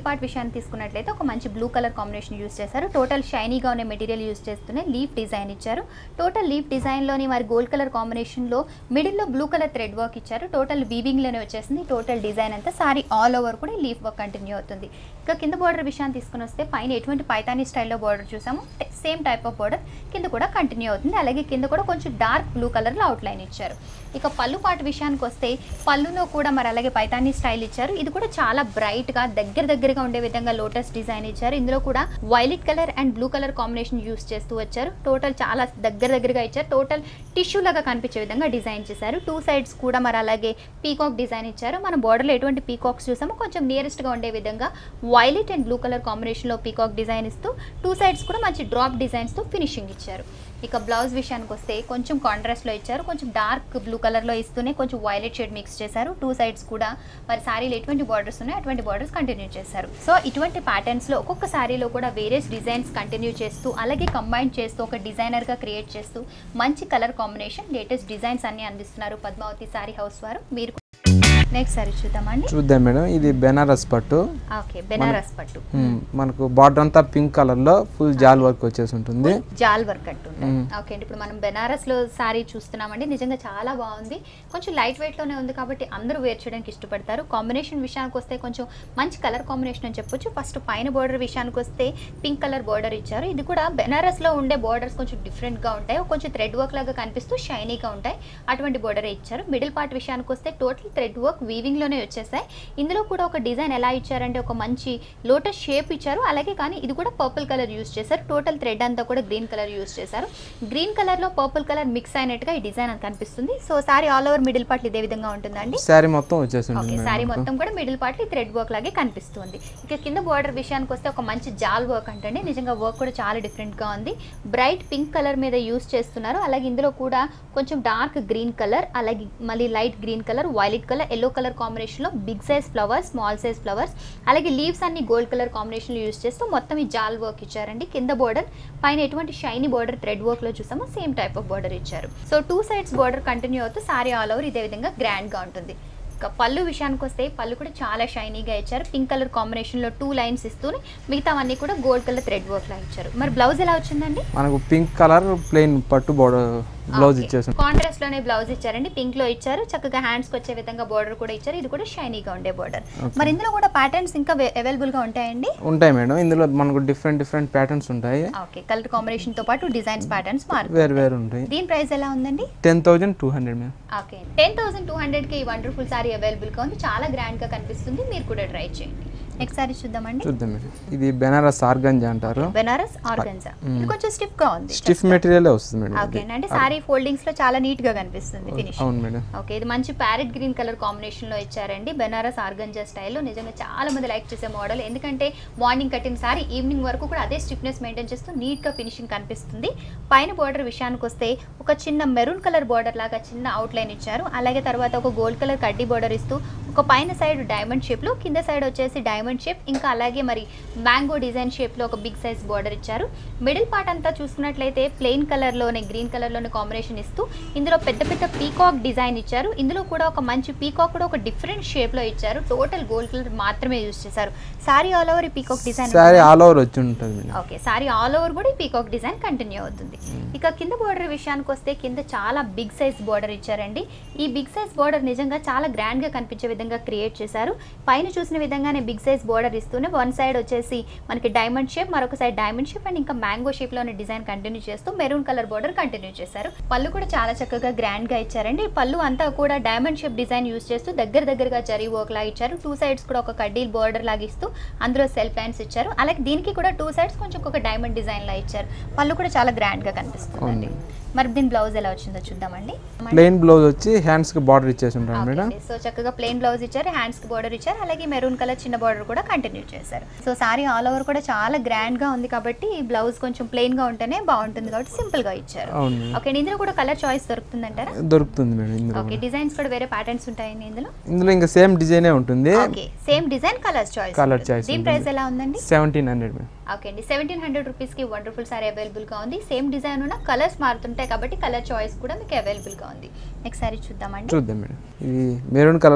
A: పార్ట్ విషయాన్ని తీసుకున్నట్లయితే ఒక మంచి బ్లూ కలర్ కాంబినేషన్ యూస్ చేశారు టోటల్ షైనీగా ఉన్న మెటీరియల్ యూస్ చేస్తూనే లీఫ్ డిజైన్ ఇచ్చారు టోటల్ లీఫ్ డిజైన్లోని మరి గోల్డ్ కలర్ కాంబినేషన్లో మిడిల్లో బ్లూ కలర్ థ్రెడ్ వర్క్ ఇచ్చారు టోటల్ వీవింగ్లోనే వచ్చేసింది టోటల్ డిజైన్ అంతా సారీ ఆల్ ఓవర్ కూడా లీఫ్ వర్క్ కంటిన్యూ అవుతుంది ఇక కింద బార్డర్ విషయాన్ని తీసుకుని వస్తే పైన ఎటువంటి పైతానీ స్టైల్లో బార్డర్ చూసాము సేమ్ టైప్ ఆఫ్ బార్డర్ కింద కూడా కంటిన్యూ అవుతుంది అలాగే కింద కూడా కొంచెం డార్క్ బ్లూ కలర్లో అవుట్లైన్ ఇచ్చారు ఇక పళ్ళు పాటు విషయానికి వస్తే పళ్ళులో కూడా మరి అలాగే పైతానీ స్టైల్ ఇచ్చారు ఇది కూడా చాలా బ్రైట్గా దగ్గర దగ్గరగా ఉండే విధంగా లోటస్ డిజైన్ ఇచ్చారు ఇందులో కూడా violet colour and blue colour combination use చేస్తూ వచ్చారు టోటల్ చాలా దగ్గర దగ్గరగా ఇచ్చారు టోటల్ టిష్యూ లాగా కనిపించే విధంగా డిజైన్ చేశారు టూ సైడ్స్ కూడా మరి అలాగే పీకాక్ డిజైన్ ఇచ్చారు మన బార్డర్లో ఎటువంటి పీకాక్స్ చూసామో కొంచెం నియరెస్ట్గా ఉండే విధంగా వైలెట్ అండ్ బ్లూ కలర్ కాంబినేషన్లో పీకాక్ డిజైన్ ఇస్తూ టూ సైడ్స్ కూడా మంచి డ్రాప్ డిజైన్స్తో ఫినిషింగ్ ఇచ్చారు ఇక బ్లౌజ్ విషయానికి వస్తే కొంచెం కాంట్రాస్ట్లో ఇచ్చారు కొంచెం డార్క్ బ్లూ కలర్లో ఇస్తూనే కొంచెం వైలెట్ షేడ్ మిక్స్ చేశారు టూ సైడ్స్ కూడా మరి శారీలో ఎటువంటి బార్డర్స్ ఉన్నాయో అటువంటి బార్డర్స్ కంటిన్యూ చేశారు సో ఇటువంటి ప్యాటర్న్స్లో ఒక్కొక్క శారీలో కూడా వేరియస్ డిజైన్స్ కంటిన్యూ చేస్తూ అలాగే కంబైన్ చేస్తూ ఒక డిజైనర్గా క్రియేట్ చేస్తూ మంచి కలర్ కాంబినేషన్ లేటెస్ట్ డిజైన్స్ అన్ని అందిస్తున్నారు పద్మావతి శారీ హౌస్ వారు మీరు నెక్స్ట్ సారీ చూద్దామండి
B: చూద్దాం మేడం ఇది బెనారస్ పట్టు
A: ఓకే బెనారస్ పట్టు
B: మ్మ్. మనకు బార్డర్ అంతా పింక్ కలర్ లో ఫుల్ జాల్ వర్క్ వచ్చేసి ఉంటుంది
A: జాల్ వర్క్ అంటుంది ఓకే అండి ఇప్పుడు మనం బెనారస్ లో సారీ చూస్తున్నామండి నిజంగా చాలా బాగుంది కొంచెం లైట్ వెయిట్ లోనే ఉంది కాబట్టి అందరూ వేర్ చేయడానికి ఇష్టపడతారు కాంబినేషన్ విషయానికి వస్తే కొంచెం మంచి కలర్ కాంబినేషన్ అని చెప్పొచ్చు ఫస్ట్ పైన బోర్డర్ విషయానికి వస్తే పింక్ కలర్ బోర్డర్ ఇచ్చారు ఇది కూడా బెనారస్ లో ఉండే బోర్డర్స్ కొంచెం డిఫరెంట్ గా ఉంటాయి కొంచెం థ్రెడ్ వర్క్ లాగా కనిపిస్తూ షైనీగా ఉంటాయి అటువంటి బోర్డర్ ఇచ్చారు మిడిల్ పార్ట్ విషయానికి వస్తే టోటల్ థ్రెడ్ వర్క్ వీవింగ్ లోనే వచ్చేసాయి ఇందులో కూడా ఒక డిజైన్ ఎలా ఇచ్చారంటే ఒక మంచి లోటస్ షేప్ ఇచ్చారు అలాగే కానీ ఇది కూడా పర్పుల్ కలర్ యూస్ చేశారు టోటల్ థ్రెడ్ అంతా కూడా గ్రీన్ కలర్ యూస్ చేశారు గ్రీన్ కలర్ లో పర్పుల్ కలర్ మిక్స్ అయినట్టుగా ఈ డిజైన్ అని కనిపిస్తుంది so sorry all over middle part ఇదే విధంగా ఉంటుందండి
B: శారీ మొత్తం వచ్చేసి
A: ఓకే
B: ఉంటుంది
A: సారీ
B: మేడం
A: మొత్తం కూడా మిడిల్ పార్ట్ థ్రెడ్ వర్క్ లాగే కనిపిస్తుంది ఇక కింద బార్డర్ విషయానికి వస్తే ఒక మంచి జాల్ వర్క్ అంటే నిజంగా వర్క్ కూడా చాలా డిఫరెంట్ గా ఉంది బ్రైట్ పింక్ కలర్ మీద యూస్ చేస్తున్నారు అలాగే ఇందులో కూడా కొంచెం డార్క్ గ్రీన్ కలర్ అలాగే మళ్ళీ light green colour violet colour yellow colour combination లో big size flowers small size flowers అలాగే లీవ్స్ అన్ని గోల్డ్ కలర్ కాంబినేషన్ యూస్ చేస్తూ మొత్తం ఈ జాల్ వర్క్ ఇచ్చారండి కింద బార్డర్ పైన ఎటువంటి షైనీ బార్డర్ థ్రెడ్ వర్క్ లో చూసామో సేమ్ టైప్ ఆఫ్ బార్డర్ ఇచ్చారు so two sides border continue అవుతూ సారీ ఆల్ ఓవర్ ఇదే విధంగా గ్రాండ్ గా ఉంటుంది ఇక పళ్ళు విషయానికి వస్తే పళ్ళు కూడా చాలా షైనీగా ఇచ్చారు పింక్ కలర్ కాంబినేషన్లో టూ లైన్స్ ఇస్తూనే మిగతావన్నీ కూడా గోల్డ్ కలర్ థ్రెడ్ వర్క్లా ఇచ్చారు మరి బ్లౌజ్ ఎలా వచ్చిందండి
B: మనకు పింక్ కలర్ ప్లెయిన్ పట్టు బోర్డర్ బ్లౌజ్ ఇచ్చేసి
A: కాంట్రాస్ట్ లోనే బ్లౌజ్ ఇచ్చారండి పింక్ లో ఇచ్చారు చక్కగా హ్యాండ్స్ కి వచ్చే విధంగా బార్డర్ కూడా ఇచ్చారు ఇది కూడా షైనీగా ఉండే బార్డర్ మరి ఇందులో కూడా ప్యాటర్న్స్ ఇంకా అవైలబుల్ గా ఉంటాయండి
B: ఉంటాయి మేడం ఇందులో మనకు డిఫరెంట్ డిఫరెంట్ ప్యాటర్న్స్ ఉంటాయి
A: ఓకే కలర్ కాంబినేషన్ తో పాటు డిజైన్స్ ప్యాటర్న్స్ మారు
B: వేరు వేరు ఉంటాయి
A: దీని ప్రైస్ ఎలా ఉందండి
B: ten thousand two hundred madam
A: okay ten thousand two హండ్రెడ్కి ఈ వండర్ఫుల్ సారీ అవైలబుల్గా ఉంది చాలా గ్రాండ్గా కనిపిస్తుంది మీరు కూడా ట్రై చేయండి నెక్స్ట్ సారీ చూద్దామండి
B: చూద్దాం మేడం ఇది బెనారస్ ఆర్గంజా అంటారు
A: బెనారస్ ఆర్గన్జా ఇది కొంచెం స్టిఫ్ గా ఉంది
B: స్టిఫ్ మెటీరియల్ వస్తుంది మేడం
A: ఓకే
B: ఇది
A: అంటే సారీ ఫోల్డింగ్స్ లో చాలా నీట్ గా కనిపిస్తుంది ఫినిష్
B: అవును మేడం
A: ఓకే ఇది మంచి ప్యారెట్ గ్రీన్ కలర్ కాంబినేషన్ లో ఇచ్చారండి బెనారస్ ఆర్గంజా స్టైల్లో నిజంగా చాలా మంది లైక్ చేసే మోడల్ ఎందుకంటే మార్నింగ్ కట్టిన సారీ ఈవినింగ్ వరకు కూడా అదే స్టిఫ్నెస్ మెయింటైన్ చేస్తూ నీట్ గా ఫినిషింగ్ కనిపిస్తుంది పైన బార్డర్ విషయానికి వస్తే ఒక చిన్న మెరూన్ కలర్ బార్డర్ లాగా చిన్న అవుట్ లైన్ ఇచ్చారు అలాగే తర్వాత ఒక గోల్డ్ కలర్ కడ్డీ బార్డర్ ఇస్తూ ఒక పైన సైడ్ డైమండ్ షేప్ లో కింద సైడ్ వచ్చేసి డైమండ్ షేప్ ఇంకా అలాగే మరి మ్యాంగో డిజైన్ షేప్ లో ఒక బిగ్ సైజ్ బార్డర్ ఇచ్చారు మిడిల్ పార్ట్ అంతా చూసుకున్నట్లయితే ప్లెయిన్ కలర్ లోనే గ్రీన్ కలర్ లోనే కాంబినేషన్ ఇస్తూ ఇందులో పెద్ద పెద్ద పీకాక్ డిజైన్ ఇచ్చారు ఇందులో కూడా ఒక మంచి పీకాక్ కూడా ఒక డిఫరెంట్ షేప్ లో ఇచ్చారు టోటల్ గోల్డ్ కలర్ మాత్రమే యూజ్ చేశారు సారీ ఆల్ ఓవర్ ఈ peacock design
B: saree all over వచ్చి ఉంటుంది madam
A: okay saree all over కూడా ఈ పీకాక్ డిజైన్ కంటిన్యూ అవుతుంది ఇక కింద బార్డర్ విషయానికి వస్తే కింద చాలా బిగ్ సైజ్ బార్డర్ ఇచ్చారండి ఈ బిగ్ సైజ్ బార్డర్ నిజంగా చాలా గ్రాండ్ గా కనిపించే విధంగా క్రియేట్ చేశారు పైన చూసిన విధంగానే బిగ్ సైజ్ బార్డర్ ఇస్తూనే వన్ సైడ్ వచ్చేసి మనకి డైమండ్ షేప్ మరొక సైడ్ డైమండ్ షేప్ అండ్ ఇంకా మ్యాంగో షేప్ లోనే డిజైన్ కంటిన్యూ చేస్తూ మెరూన్ కలర్ బార్డర్ కంటిన్యూ చేశారు పళ్ళు కూడా చాలా చక్కగా గ్రాండ్ గా ఇచ్చారండి ఈ పళ్ళు అంతా కూడా డైమండ్ షేప్ డిజైన్ యూస్ చేస్తూ దగ్గర దగ్గరగా జరీ వర్క్ లాగా ఇచ్చారు టూ సైడ్స్ కూడా ఒక కడ్డీల్ బార్డర్ లాగా ఇస్తూ అందులో సెల్ఫ్ లైన్స్ ఇచ్చారు అలాగే దీనికి కూడా టూ సైడ్స్ కొంచెం ఒక డైమండ్ డిజైన్ లా ఇచ్చారు పళ్ళు కూడా చాలా గ్రాండ్ గా కనిపిస్తుందండి మరి దీని బ్లౌజ్ ఎలా వచ్చిందో చూద్దామండి
B: ప్లెయిన్ బ్లౌజ్ వచ్చి హ్యాండ్స్ కి బార్డర్ ఇచ్చేసి ఉంటాను మేడం
A: సో చక్కగా ప్లెయిన్ బ్లౌజ్ ఇచ్చారు హ్యాండ్స్ కి బార్డర్ ఇచ్చారు అలాగే మెరూన్ కలర్ చిన్న బార్డర్ కూడా కంటిన్యూ చేశారు సో సారీ ఆల్ ఓవర్ కూడా చాలా గ్రాండ్ గా ఉంది కాబట్టి ఈ బ్లౌజ్ కొంచెం ప్లెయిన్ గా ఉంటేనే బాగుంటుంది కాబట్టి సింపుల్ గా ఇచ్చారు
B: అవును మేడం
A: ఓకే ఇందులో కూడా కలర్ చాయిస్ దొరుకుతుందంటారా
B: దొరుకుతుంది మేడం ఇందులో
A: ఓకే డిజైన్స్ కూడా వేరే ప్యాటర్న్స్ ఉంటాయండి ఇందులో
B: ఇందులో ఇంకా సేమ్ డిజైనే ఉంటుంది
A: okay same design colour choice
B: Colour choice
A: దీని
B: ఉంటుంది.
A: ప్రైస్ ఎలా ఉందండి
B: సెవెంటీన్ హండ్రెడ్ మేడం
A: ఓకే అండి సెవెంటీన్ హండ్రెడ్ రూపీస్కి వండర్ఫుల్ సారీ అవైలబుల్గా ఉంది సేమ్ డిజైన్ ఉన్న కలర్స్ మారుతుంటాయి కాబట్టి కలర్ చాయిస్ కూడా మీకు అవైలబుల్గా ఉంది నెక్స్ట్ సారీ చూద్దామండి
B: చూద్దాం మేడం ఇది మెరూన్ కలర్ లో జూట్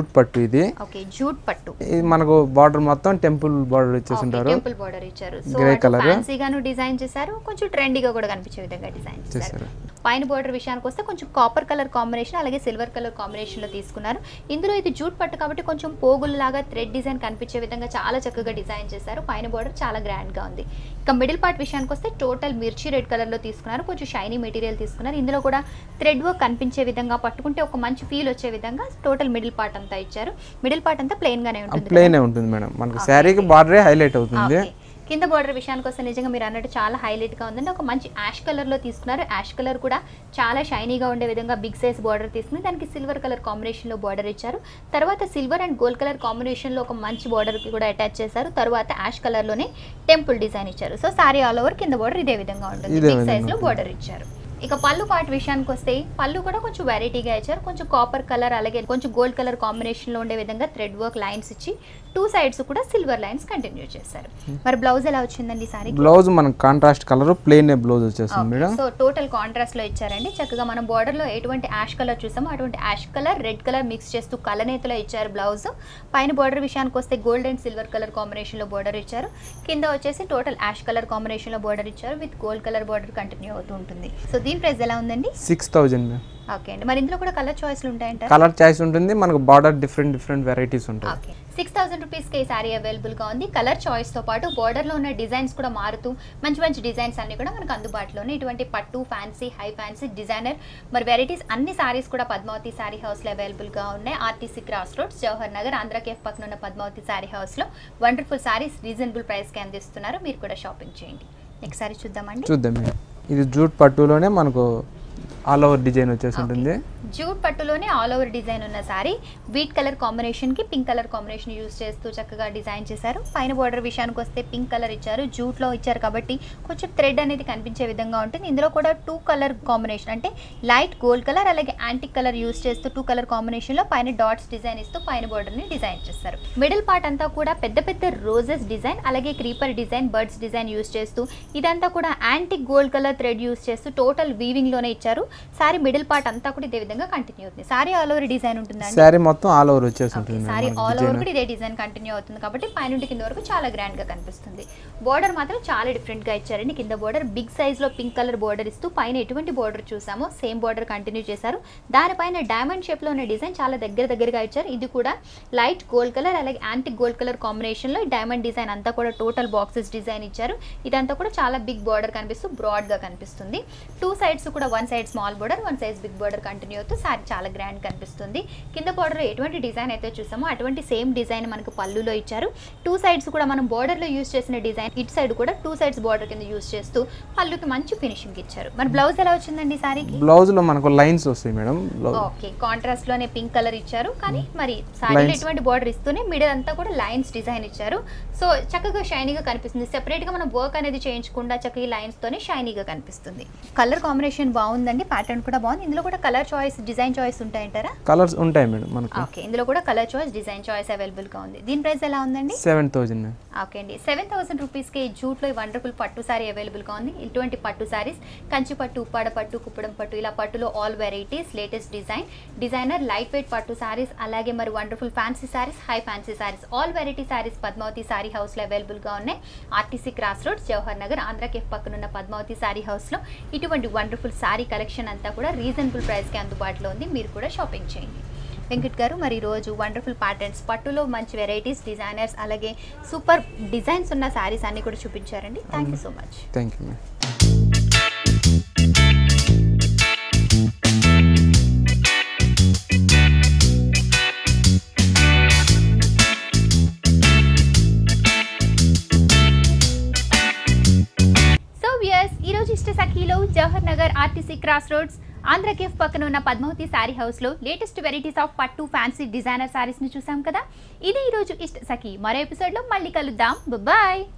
B: జూట్ పట్టు ఇది
A: ఓకే జూట్ పట్టు
B: ఇది మనకు బార్డర్ మొత్తం టెంపుల్ బార్డర్ వచ్చేసింటారు
A: టెంపుల్ బోర్డర్ ఇచ్చారు సో
B: Grey
A: అటు
B: colour.
A: ఫ్యాన్సీగాను డిజైన్ చేశారు కొంచెం ట్రెండీగా కూడా కనిపించే విధంగా డిజైన్ చేశారు
B: చేశారు
A: పైన బోర్డర్ విషయానికి వస్తే కొంచెం కాపర్ కలర్ కాంబినేషన్ అలాగే సిల్వర్ కలర్ కాంబినేషన్ లో తీసుకున్నారు ఇందులో ఇది జూట్ పట్టు కాబట్టి కొంచెం పోగులు లాగా థ్రెడ్ డిజైన్ కనిపించే విధంగా చాలా చక్కగా డిజైన్ చేశారు పైన బోర్డర్ చాలా గ్రాండ్ గా ఉంది ఇక మిడిల్ పార్ట్ విషయానికి వస్తే టోటల్ మిర్చి రెడ్ కలర్ లో తీసుకున్నారు కొంచెం షైనీ మెటీరియల్ తీసుకున్నారు ఇందులో కూడా థ్రెడ్ వర్క్ కనిపించే విధంగా పట్టుకుంటే ఒక మంచి ఫీల్ వచ్చే విధంగా టోటల్ మిడిల్ పార్ట్ అంతా ఇచ్చారు మిడిల్ పార్ట్ అంతా ప్లెయిన్ గానే ఉంటుంది కదా?
B: ప్లెయిన్ ఉంటుంది మేడం మనకు శారీకి బార్డరే హైలైట్ అవుతుంది
A: ఓకే. కింద బార్డర్ విషయానికి వస్తే నిజంగా మీరు అన్నట్టు చాలా హైలైట్ గా ఉందండి ఒక మంచి యాష్ కలర్ లో తీసుకున్నారు యాష్ కలర్ కూడా చాలా షైనీగా ఉండే విధంగా బిగ్ సైజ్ బార్డర్ తీసుకుని దానికి సిల్వర్ కలర్ కాంబినేషన్ లో బార్డర్ ఇచ్చారు తర్వాత silver and gold colour combination లో ఒక మంచి బార్డర్ కి కూడా అటాచ్ చేశారు తర్వాత యాష్ కలర్ లోనే టెంపుల్ డిజైన్ ఇచ్చారు సో సారీ ఆల్ ఓవర్ కింద బార్డర్ ఇదే విధంగా ఉంటుంది
B: ఇదే
A: బిగ్
B: విధంగా
A: సైజ్ లో బార్డర్ ఇచ్చారు ఇక పళ్ళు పార్ట్ విషయానికి వస్తే పళ్ళు కూడా కొంచెం వెరైటీగా ఇచ్చారు కొంచెం కాపర్ కలర్ అలాగే కొంచెం గోల్డ్ కలర్ కాంబినేషన్ లో ఉండే విధంగా థ్రెడ్ వర్క్ లైన్స్ ఇచ్చి టూ సైడ్స్ కూడా సిల్వర్ లైన్స్ కంటిన్యూ చేశారు మరి బ్లౌజ్ ఎలా వచ్చిందండి సారీ
B: బ్లౌజ్ మనకు కాంట్రాస్ట్ కలర్ ప్లెయిన్ బ్లౌజ్ వచ్చేస్తుంది మేడం
A: సో టోటల్ కాంట్రాస్ట్ లో ఇచ్చారండి చక్కగా మనం బార్డర్ లో ఎటువంటి యాష్ కలర్ చూసామో అటువంటి ash colour red colour mix చేస్తూ కలనేతలో ఇచ్చారు బ్లౌజ్ పైన బార్డర్ విషయానికి వస్తే gold and silver colour combination లో బార్డర్ ఇచ్చారు కింద వచ్చేసి టోటల్ యాష్ కలర్ కాంబినేషన్ లో బార్డర్ ఇచ్చారు with gold colour border continue అవుతూ ఉంటుంది సో దీని ప్రైస్ ఎలా ఉందండి
B: సిక్స్ థౌజండ్ మేడం
A: ఓకే అండి మరి ఇందులో కూడా కలర్ చాయిస్లు ఉంటాయంటారా
B: కలర్ చాయిస్ ఉంటుంది మనకు బార్డర్ డిఫరెంట్ డిఫరెంట్ వెరైటీస్ ఉంటాయి
A: ఓకే సిక్స్ థౌసండ్ రూపీస్కి ఈ సారీ అవైలబుల్గా ఉంది కలర్ చాయిస్తో పాటు బార్డర్లో ఉన్న డిజైన్స్ కూడా మారుతూ మంచి మంచి డిజైన్స్ అన్ని కూడా మనకు అందుబాటులోనే ఇటువంటి పట్టు ఫ్యాన్సీ హై ఫ్యాన్సీ డిజైనర్ మరి వెరైటీస్ అన్ని సారీస్ కూడా పద్మావతి సారీ హౌస్లో అవైలబుల్గా ఉన్నాయి RTC cross roads Jawahar Nagar Andhra cafe పక్కన ఉన్న పద్మావతి సారీ హౌస్లో వండర్ఫుల్ సారీస్ రీజనబుల్ ప్రైస్కి అందిస్తున్నారు మీరు కూడా షాపింగ్ చేయండి నెక్స్ట్ సారీ చూద్దామండి
B: చూద్దాం మేడం ఇది జూట్ పట్టులోనే మనకు ఆల్ ఓవర్ డిజైన్ వచ్చేసి ఉంటుంది
A: జూట్ పట్టులోనే ఆల్ ఓవర్ డిజైన్ ఉన్న సారీ వీట్ కలర్ కాంబినేషన్ కి పింక్ కలర్ కాంబినేషన్ యూస్ చేస్తూ చక్కగా డిజైన్ చేశారు పైన బార్డర్ విషయానికి వస్తే పింక్ కలర్ ఇచ్చారు జూట్ లో ఇచ్చారు కాబట్టి కొంచెం థ్రెడ్ అనేది కనిపించే విధంగా ఉంటుంది ఇందులో కూడా టూ కలర్ కాంబినేషన్ అంటే లైట్ గోల్డ్ కలర్ అలాగే యాంటిక్ కలర్ యూస్ చేస్తూ టూ కలర్ కాంబినేషన్ లో పైన డాట్స్ డిజైన్ ఇస్తూ పైన బార్డర్ ని డిజైన్ చేస్తారు మిడిల్ పార్ట్ అంతా కూడా పెద్ద పెద్ద రోజెస్ డిజైన్ అలాగే creeper design birds design use చేస్తూ ఇదంతా కూడా antique gold colour thread use చేస్తూ టోటల్ వీవింగ్ లోనే ఇచ్చారు సారీ మిడిల్ పార్ట్ అంతా కూడా ఇదే విధంగా కంటిన్యూ అవుతుంది సారీ ఆల్ ఓవర్ డిజైన్ ఉంటుందండి
B: శారీ మొత్తం ఆల్ ఓవర్ వచ్చేసి ఉంటుంది
A: saree
B: madam
A: all over
B: design
A: కూడా ఇదే డిజైన్ కంటిన్యూ అవుతుంది కాబట్టి పైనుండి కింద వరకు చాలా గ్రాండ్ గా కనిపిస్తుంది బోర్డర్ మాత్రం చాలా డిఫరెంట్ గా ఇచ్చారండి కింద బోర్డర్ బిగ్ సైజ్ లో పింక్ కలర్ బోర్డర్ ఇస్తూ పైన ఎటువంటి బోర్డర్ చూసామో సేమ్ బోర్డర్ కంటిన్యూ చేశారు దానిపైన డైమండ్ షేప్ లో ఉన్న డిజైన్ చాలా దగ్గర దగ్గరగా ఇచ్చారు ఇది కూడా లైట్ గోల్డ్ కలర్ అలాగే యాంటిక్ గోల్డ్ కలర్ కాంబినేషన్ లో డైమండ్ డిజైన్ అంతా కూడా టోటల్ బాక్సెస్ డిజైన్ ఇచ్చారు ఇదంతా కూడా చాలా బిగ్ బోర్డర్ కనిపిస్తూ బ్రాడ్ గా కనిపిస్తుంది టూ సైడ్స్ కూడా one side small border one size big border continue అవుతూ సారీ చాలా గ్రాండ్ కనిపిస్తుంది కింద బోర్డర్ ఎటువంటి డిజైన్ అయితే చూసామో అటువంటి సేమ్ డిజైన్ మనకు పళ్ళులో ఇచ్చారు టూ సైడ్స్ కూడా మనం border లో యూస్ చేసిన డిజైన్ ఇటు సైడ్ కూడా టూ సైడ్స్ బార్డర్ కింద యూస్ చేస్తూ పళ్ళుకి మంచి ఫినిషింగ్ ఇచ్చారు మరి బ్లౌజ్ ఎలా వచ్చిందండి ఈ సారీకి
B: బ్లౌజ్ లో మనకు లైన్స్ వస్తాయి మేడం బ్లౌజ్
A: ఓకే కాంట్రాస్ట్ లోనే పింక్ కలర్ ఇచ్చారు కానీ మరి సారీలో
B: Lines.
A: ఎటువంటి బార్డర్ ఇస్తూనే మిడిల్ అంతా కూడా లైన్స్ డిజైన్ ఇచ్చారు సో చక్కగా షైనీగా కనిపిస్తుంది సెపరేట్ గా మనం వర్క్ అనేది చేయించకుండా చక్కగా లైన్స్ తోనే షైనీగా కనిపిస్తుంది కలర్ కాంబినేషన్ బాగుందండి ప్యాటర్న్ కూడా బాగుంది ఇందులో కూడా కలర్ చాయిస్ డిజైన్ చాయిస్ ఉంటాయంటారా
B: కలర్స్ ఉంటాయి మేడం మనకు
A: ఓకే ఇందులో కూడా colour choice design choice available గా ఉంది దీని ప్రైస్ ఎలా ఉందండి
B: సెవెన్ థౌజండ్ మేడం
A: ఓకే అండి సెవెన్ థౌసండ్ రూపీస్కి జూట్లో ఈ వండర్ఫుల్ పట్టు సారీ అవైలబుల్గా ఉంది ఇటువంటి పట్టు సారీస్ కంచి పట్టు ఉప్పాడ పట్టు కుప్పడం పట్టు ఇలా పట్టులో all varieties latest design designer light weight పట్టు సారీస్ అలాగే మరి wonderful fancy saris high fancy saris all variety saris Padmavathi sorry హౌస్లో అవైలబుల్గా ఉన్నాయి RTC cross roads Jawahar Nagar Andhra cafe పక్కన ఉన్న పద్మావతి సారీ హౌస్లో ఇటువంటి వండర్ఫుల్ సారీ కలెక్షన్ అంతా కూడా రీజనబుల్ ప్రైస్కి అందుబాటులో ఉంది మీరు కూడా షాపింగ్ చేయండి వెంకట్ గారు మరి రోజు వండర్ఫుల్ ప్యాటర్న్స్ పట్టులో మంచి వెరైటీస్ డిజైనర్స్ అలాగే సూపర్ డిజైన్స్ ఉన్న శారీస్ అన్ని కూడా చూపించారండి thank you so much
B: thank you madam
A: so viewers ఈ రోజు ఇష్ట సఖీలో Jawahar Nagar RTC cross roads Andhra cafe పక్కన ఉన్న పద్మావతి శారీ హౌస్ లో లేటెస్ట్ వెరైటీస్ ఆఫ్ పట్టు ఫ్యాన్సీ డిజైనర్ శారీస్ ని చూసాం కదా ఇది ఈ రోజు ఇష్ట సఖీ మరో ఎపిసోడ్ లో మళ్ళీ కలుద్దాం బాయ్